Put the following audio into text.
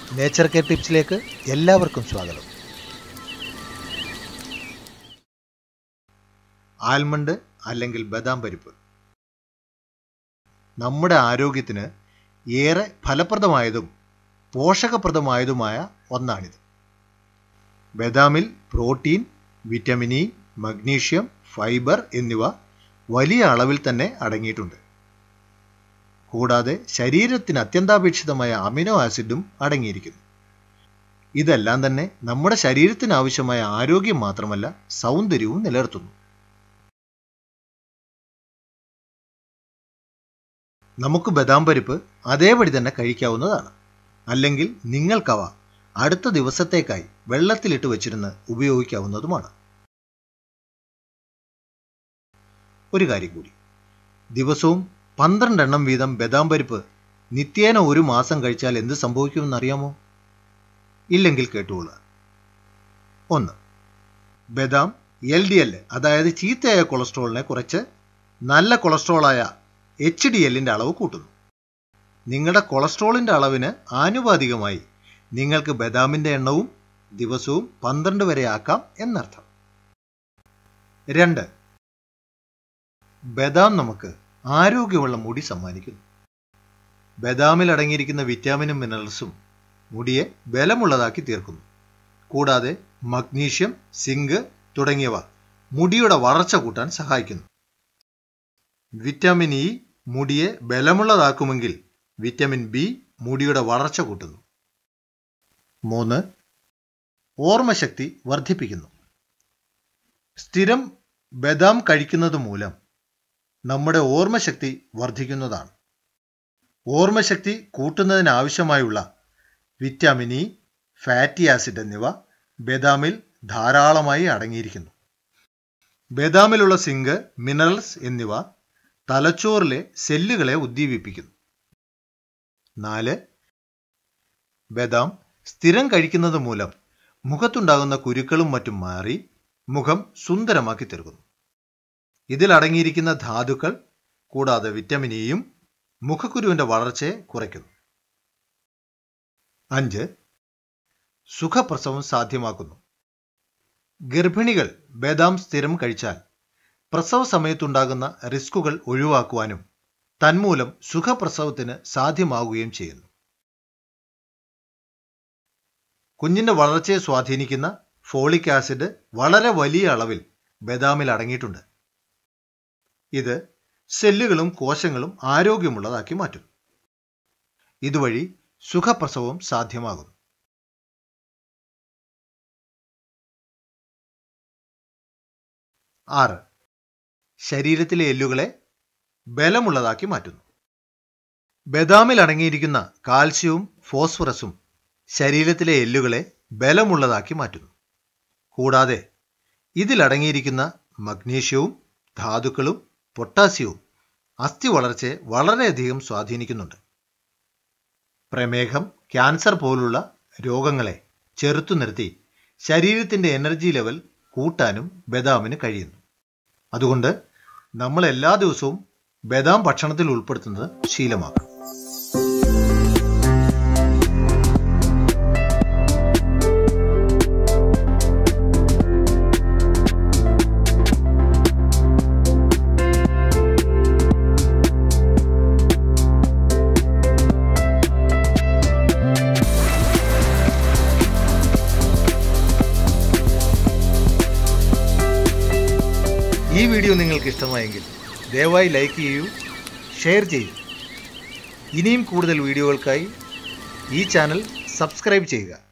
nature care ടിപ്സിലേക്ക് എല്ലാവർക്കും സ്വാഗതം almond അല്ലെങ്കിൽ ബദാം പരിപ്പ് നമ്മുടെ ആരോഗ്യത്തിന് ഏറെ ഫലപ്രദമായതും പോഷകപ്രദമായതുമായ ഒന്നാണിത് ബദാമിൽ protein vitamin E magnesium fibre എന്നിവ വലിയ അളവിൽ തന്നെ അടങ്ങിയിട്ടുണ്ട് കൂടാതെ ശരീരത്തിന് അത്യന്താപേക്ഷിതമായ അമിനോ ആസിഡും അടങ്ങിയിരിക്കുന്നു ഇതെല്ലാം തന്നെ നമ്മുടെ ശരീരത്തിന് ആവശ്യമായ ആരോഗ്യം മാത്രമല്ല സൗന്ദര്യവും നിലനിർത്തുന്നു നമുക്ക് ബദാം പരിപ്പ് അതേപടി തന്നെ കഴിക്കാവുന്നതാണ് അല്ലെങ്കിൽ നിങ്ങൾക്കവ അടുത്ത ദിവസത്തേക്കായി വെള്ളത്തിലിട്ട് വെച്ചിരുന്ന് ഉപയോഗിക്കാവുന്നതുമാണ് ഒരു കാര്യം കൂടി ദിവസവും പന്ത്രണ്ടെണ്ണം വീതം ബദാം പരിപ്പ് നിത്യേന ഒരു മാസം കഴിച്ചാൽ എന്ത് സംഭവിക്കുമെന്ന് അറിയാമോ ഇല്ലെങ്കിൽ കേട്ടുകൊള്ളുക ഒന്ന് ബദാം എൽ ഡി എൽ അതായത് ചീത്തയായ കൊളസ്ട്രോളിനെ കുറച്ച് നല്ല കൊളസ്ട്രോളായ എച്ച് ഡി എല്ലിൻ്റെ അളവ് കൂട്ടുന്നു നിങ്ങളുടെ കൊളസ്ട്രോളിൻ്റെ അളവിന് ആനുപാതികമായി നിങ്ങൾക്ക് ബദാമിൻ്റെ എണ്ണവും ദിവസവും പന്ത്രണ്ട് വരെ ആക്കാം എന്നർത്ഥം രണ്ട് ബദാം നമുക്ക് ആരോഗ്യമുള്ള മുടി സമ്മാനിക്കുന്നു ബദാമിൽ അടങ്ങിയിരിക്കുന്ന വിറ്റാമിനും മിനറൽസും മുടിയെ ബലമുള്ളതാക്കി തീർക്കുന്നു കൂടാതെ മഗ്നീഷ്യം സിങ്ക് തുടങ്ങിയവ മുടിയുടെ വളർച്ച കൂട്ടാൻ സഹായിക്കുന്നു വിറ്റാമിൻ ഇ മുടിയെ ബലമുള്ളതാക്കുമെങ്കിൽ വിറ്റാമിൻ ബി മുടിയുടെ വളർച്ച കൂട്ടുന്നു മൂന്ന് ഓർമ്മശക്തി വർദ്ധിപ്പിക്കുന്നു സ്ഥിരം ബദാം കഴിക്കുന്നത് മൂലം നമ്മുടെ ഓർമ്മശക്തി വർദ്ധിക്കുന്നതാണ് ഓർമ്മശക്തി കൂട്ടുന്നതിനാവശ്യമായുള്ള വിറ്റാമിൻ ഇ ഫാറ്റി ആസിഡ് എന്നിവ ബദാമിൽ ധാരാളമായി അടങ്ങിയിരിക്കുന്നു ബദാമിലുള്ള സിങ്ക് മിനറൽസ് എന്നിവ തലച്ചോറിലെ സെല്ലുകളെ ഉദ്ദീപിപ്പിക്കുന്നു നാല് ബദാം സ്ഥിരം കഴിക്കുന്നത് മൂലം മുഖത്തുണ്ടാകുന്ന കുരുക്കളും മറ്റും മാറി മുഖം സുന്ദരമാക്കി തീർക്കുന്നു ഇതിൽ അടങ്ങിയിരിക്കുന്ന ധാതുക്കൾ കൂടാതെ വിറ്റമിൻ ഇയും മുഖക്കുരുവിന്റെ വളർച്ചയെ കുറയ്ക്കുന്നു അഞ്ച് സുഖപ്രസവം സാധ്യമാക്കുന്നു ഗർഭിണികൾ ബദാം സ്ഥിരം കഴിച്ചാൽ പ്രസവ സമയത്തുണ്ടാകുന്ന റിസ്കുകൾ ഒഴിവാക്കുവാനും തന്മൂലം സുഖപ്രസവത്തിന് സാധ്യമാവുകയും ചെയ്യുന്നു കുഞ്ഞിന്റെ വളർച്ചയെ സ്വാധീനിക്കുന്ന ഫോളിക് ആസിഡ് വളരെ വലിയ അളവിൽ ബദാമിൽ അടങ്ങിയിട്ടുണ്ട് ഇത് സെല്ലുകളും കോശങ്ങളും ആരോഗ്യമുള്ളതാക്കി മാറ്റും ഇതുവഴി സുഖപ്രസവം സാധ്യമാകുന്നു ആറ് ശരീരത്തിലെ എല്ലുകളെ ബലമുള്ളതാക്കി മാറ്റുന്നു ബദാമിൽ അടങ്ങിയിരിക്കുന്ന കാൽസ്യവും ഫോസ്ഫറസും ശരീരത്തിലെ എല്ലുകളെ ബലമുള്ളതാക്കി മാറ്റുന്നു കൂടാതെ ഇതിലടങ്ങിയിരിക്കുന്ന മഗ്നീഷ്യവും ധാതുക്കളും പൊട്ടാസ്യവും അസ്ഥി വളർച്ചയെ വളരെയധികം സ്വാധീനിക്കുന്നുണ്ട് പ്രമേഹം ക്യാൻസർ പോലുള്ള രോഗങ്ങളെ ചെറുത്തു നിർത്തി ശരീരത്തിന്റെ എനർജി ലെവൽ കൂട്ടാനും ബദാമിന് കഴിയുന്നു അതുകൊണ്ട് നമ്മൾ എല്ലാ ദിവസവും ബദാം ഭക്ഷണത്തിൽ ഉൾപ്പെടുത്തുന്നത് ശീലമാക്കണം ഈ വീഡിയോ നിങ്ങൾക്ക് ഇഷ്ടമായെങ്കിൽ ദയവായി ലൈക്ക് ചെയ്യൂ ഷെയർ ചെയ്യൂ ഇനിയും കൂടുതൽ വീഡിയോകൾക്കായി ഈ ചാനൽ സബ്സ്ക്രൈബ് ചെയ്യുക